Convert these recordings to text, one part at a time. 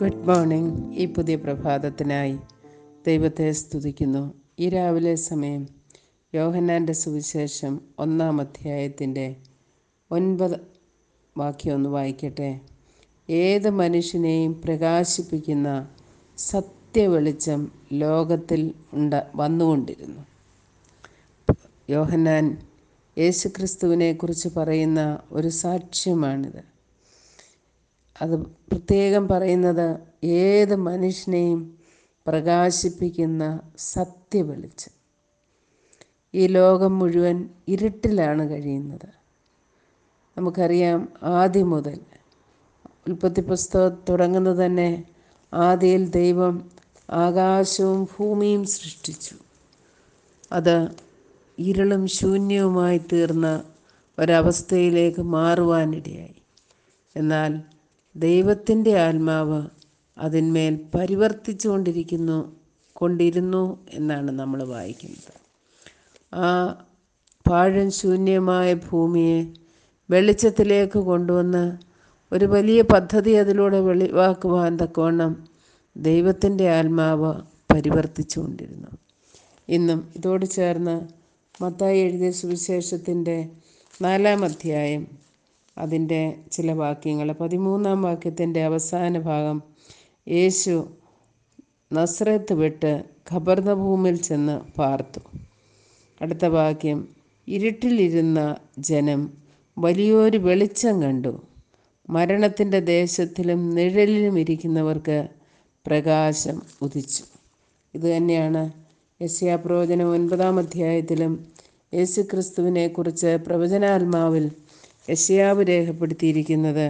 good morning ഈ പുതിയ പ്രഭാതത്തിനായി ദൈവത്തെ സ്തുതിക്കുന്നു ഈ രാവിലെ സമയം യോഹന്നാൻ്റെ സുവിശേഷം ഒന്നാം അധ്യായത്തിൻ്റെ ഒൻപത് വാക്യം ഒന്ന് വായിക്കട്ടെ ഏത് മനുഷ്യനെയും പ്രകാശിപ്പിക്കുന്ന സത്യവെളിച്ചം ലോകത്തിൽ ഉണ്ട വന്നുകൊണ്ടിരുന്നു യോഹന്നാൻ യേശുക്രിസ്തുവിനെ കുറിച്ച് പറയുന്ന ഒരു സാക്ഷ്യമാണിത് അത് പ്രത്യേകം പറയുന്നത് ഏത് മനുഷ്യനെയും പ്രകാശിപ്പിക്കുന്ന സത്യവെളിച്ചം ഈ ലോകം മുഴുവൻ ഇരുട്ടിലാണ് കഴിയുന്നത് നമുക്കറിയാം ആദ്യം മുതൽ ഉൽപ്പത്തി പുസ്തകം തുടങ്ങുന്നത് തന്നെ ആദിയിൽ ദൈവം ആകാശവും ഭൂമിയും സൃഷ്ടിച്ചു അത് ഇരുളും ശൂന്യവുമായി തീർന്ന ഒരവസ്ഥയിലേക്ക് മാറുവാനിടയായി എന്നാൽ ദൈവത്തിൻ്റെ ആത്മാവ് അതിന്മേൽ പരിവർത്തിച്ചു കൊണ്ടിരിക്കുന്നു കൊണ്ടിരുന്നു എന്നാണ് നമ്മൾ വായിക്കുന്നത് ആ പാഴം ശൂന്യമായ ഭൂമിയെ വെളിച്ചത്തിലേക്ക് കൊണ്ടുവന്ന് ഒരു വലിയ പദ്ധതി അതിലൂടെ വെളിവാക്കുവാൻ തക്കവണ്ണം ദൈവത്തിൻ്റെ ആത്മാവ് പരിവർത്തിച്ചു കൊണ്ടിരുന്നു ഇന്നും ഇതോട് ചേർന്ന് മത്തായി എഴുതിയ സുവിശേഷത്തിൻ്റെ നാലാം അധ്യായം അതിൻ്റെ ചില വാക്യങ്ങൾ പതിമൂന്നാം വാക്യത്തിൻ്റെ അവസാന ഭാഗം യേശു നസ്രത്ത് വിട്ട് ഖബർദഭൂമിൽ ചെന്ന് പാർത്തു അടുത്ത വാക്യം ഇരുട്ടിലിരുന്ന ജനം വലിയൊരു വെളിച്ചം കണ്ടു മരണത്തിൻ്റെ ദേശത്തിലും നിഴലിലും ഇരിക്കുന്നവർക്ക് പ്രകാശം ഉദിച്ചു ഇത് തന്നെയാണ് യസ്യാപ്രവചനം ഒൻപതാം അധ്യായത്തിലും യേശു ക്രിസ്തുവിനെ കുറിച്ച് പ്രവചനാത്മാവിൽ യശയാവ് രേഖപ്പെടുത്തിയിരിക്കുന്നത്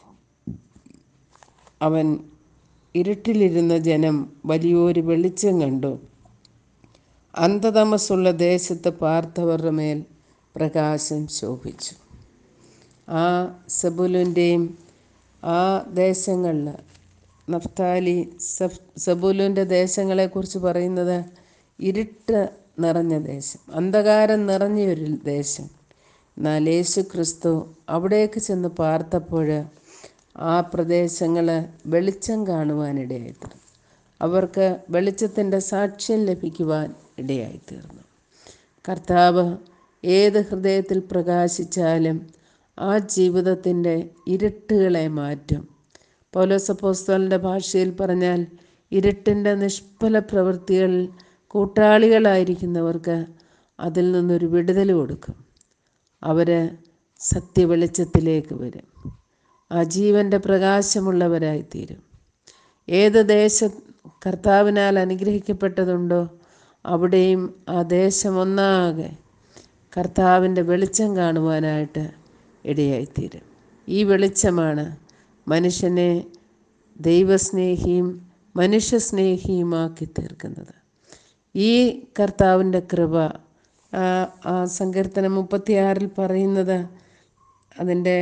അവൻ ഇരുട്ടിലിരുന്ന ജനം വലിയൊരു വെളിച്ചം കണ്ടു അന്ധതമസ്സുള്ള ദേശത്ത് പാർത്തവരുടെ മേൽ പ്രകാശം ശോഭിച്ചു ആ സബുലുൻ്റെയും ആ ദേശങ്ങളിൽ നഫ്താലി സഫ് സബുലുൻ്റെ ദേശങ്ങളെക്കുറിച്ച് പറയുന്നത് ഇരുട്ട് നിറഞ്ഞ ദേശം അന്ധകാരം നിറഞ്ഞൊരു ദേശം എന്നാൽ യേശു ക്രിസ്തു അവിടേക്ക് ചെന്ന് പാർത്തപ്പോൾ ആ പ്രദേശങ്ങൾ വെളിച്ചം കാണുവാനിടയായിത്തീർന്നു അവർക്ക് വെളിച്ചത്തിൻ്റെ സാക്ഷ്യം ലഭിക്കുവാൻ ഇടയായിത്തീർന്നു കർത്താവ് ഏത് ഹൃദയത്തിൽ പ്രകാശിച്ചാലും ആ ജീവിതത്തിൻ്റെ ഇരുട്ടുകളെ മാറ്റും പൗലോസപ്പോസ്തലിൻ്റെ ഭാഷയിൽ പറഞ്ഞാൽ ഇരുട്ടിൻ്റെ നിഷ്ഫല പ്രവൃത്തികളിൽ കൂട്ടാളികളായിരിക്കുന്നവർക്ക് അതിൽ നിന്നൊരു വിടുതൽ കൊടുക്കും അവർ സത്യവെളിച്ചത്തിലേക്ക് വരും ആ ജീവൻ്റെ പ്രകാശമുള്ളവരായിത്തീരും ഏത് ദേശം കർത്താവിനാൽ അനുഗ്രഹിക്കപ്പെട്ടതുണ്ടോ അവിടെയും ആ ദേശം ഒന്നാകെ കർത്താവിൻ്റെ വെളിച്ചം കാണുവാനായിട്ട് ഇടയായിത്തീരും ഈ വെളിച്ചമാണ് മനുഷ്യനെ ദൈവസ്നേഹിയും മനുഷ്യസ്നേഹിയുമാക്കി തീർക്കുന്നത് ഈ കർത്താവിൻ്റെ കൃപ ആ സങ്കീർത്തനം മുപ്പത്തിയാറിൽ പറയുന്നത് അതിൻ്റെ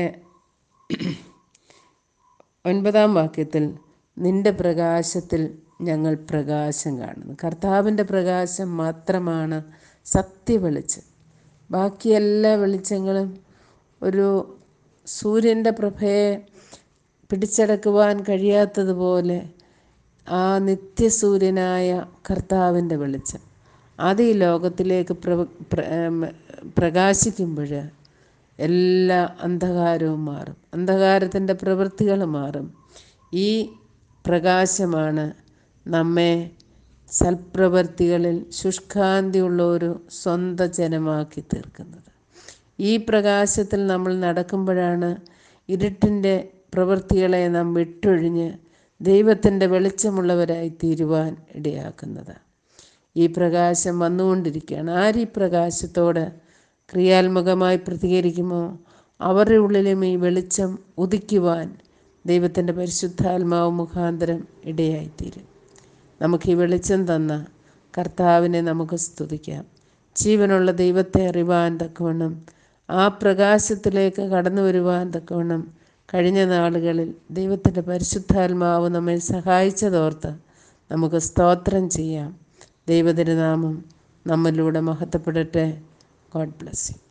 ഒൻപതാം വാക്യത്തിൽ നിന്റെ പ്രകാശത്തിൽ ഞങ്ങൾ പ്രകാശം കാണുന്നു കർത്താവിൻ്റെ പ്രകാശം മാത്രമാണ് സത്യവെളിച്ചം ബാക്കി എല്ലാ വെളിച്ചങ്ങളും ഒരു സൂര്യൻ്റെ പ്രഭയെ പിടിച്ചടക്കുവാൻ കഴിയാത്തതുപോലെ ആ നിത്യസൂര്യനായ കർത്താവിൻ്റെ വെളിച്ചം അത് ഈ ലോകത്തിലേക്ക് പ്ര പ്രകാശിക്കുമ്പോൾ എല്ലാ അന്ധകാരവും മാറും അന്ധകാരത്തിൻ്റെ പ്രവൃത്തികൾ മാറും ഈ പ്രകാശമാണ് നമ്മെ സൽപ്രവൃത്തികളിൽ ശുഷ്കാന്തിയുള്ള ഒരു സ്വന്തം ജനമാക്കി തീർക്കുന്നത് ഈ പ്രകാശത്തിൽ നമ്മൾ നടക്കുമ്പോഴാണ് ഇരുട്ടിൻ്റെ പ്രവൃത്തികളെ നാം വിട്ടൊഴിഞ്ഞ് ദൈവത്തിൻ്റെ വെളിച്ചമുള്ളവരായി തീരുവാൻ ഇടയാക്കുന്നത് ഈ പ്രകാശം വന്നുകൊണ്ടിരിക്കുകയാണ് ആര് ഈ പ്രകാശത്തോട് ക്രിയാത്മകമായി പ്രതികരിക്കുമോ അവരുടെ ഉള്ളിലും ഈ വെളിച്ചം ഉദിക്കുവാൻ ദൈവത്തിൻ്റെ പരിശുദ്ധാത്മാവ് മുഖാന്തരം ഇടയായിത്തീരും നമുക്ക് ഈ വെളിച്ചം തന്ന കർത്താവിനെ നമുക്ക് സ്തുതിക്കാം ജീവനുള്ള ദൈവത്തെ അറിവാൻ തക്കവണ്ണം ആ പ്രകാശത്തിലേക്ക് കടന്നു വരുവാൻ തക്കവണ്ണം കഴിഞ്ഞ നാളുകളിൽ ദൈവത്തിൻ്റെ പരിശുദ്ധാത്മാവ് നമ്മെ സഹായിച്ചതോർത്ത് നമുക്ക് സ്തോത്രം ചെയ്യാം ദൈവതിരുനാമം നമ്മിലൂടെ മഹത്വപ്പെടട്ടെ ഗോഡ് ബ്ലസ് യു